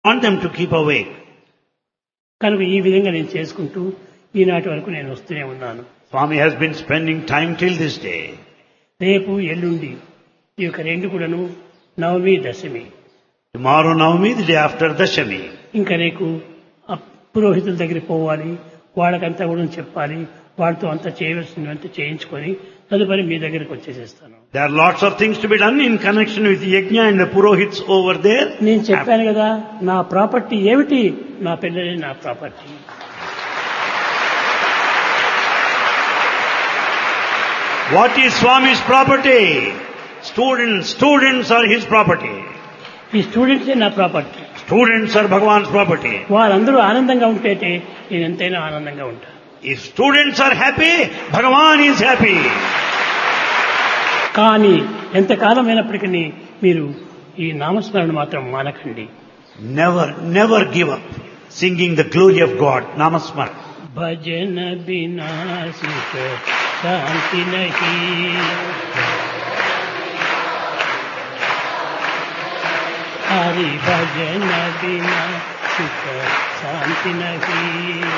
want them to keep awake. కనుక ఈ విధంగా నేను చేసుకుంటూ ఈనాటి వరకు నేను వస్తూనే ఉన్నాను Swami has been spending time till this day. రేపు ఎల్లుండి ఈ యొక్క రెండు కూడాను నవమి దశమి Tomorrow Navami, the day after Dashami. ఇంకా రేపు ఆ పురోహితుల దగ్గరికి పోవాలి వాళ్ళకంతా కూడా చెప్పాలి వాళ్ళతో అంతా చేయవలసినవంతా చేయించుకొని తదుపరి మీ దగ్గరికి వచ్చేసేస్తాను There are lots of things to be done in connection with Yajna and the Purohits over there. నేను చెప్పాను కదా నా ప్రాపర్టీ ఏమిటి నా పిల్లలే నా property What is Swami's property? Students, students are his property. ఈ స్టూడెంట్సే నా property Students are Bhagavan's property. వాళ్ళందరూ ఆనందంగా ఉంటే నేను ఎంతైనా ఆనందంగా ఉంటాను If students are happy, Bhagavan is happy. కానీ ఎంతకాలం అయినప్పటికీ మీరు ఈ నామస్మరణ మాత్రం మానకండి Never, never give up singing the glory of God. Namasmar. భజన వినాశిక శాంతి నహి హరి భజన వినాశిక శాంతి నహి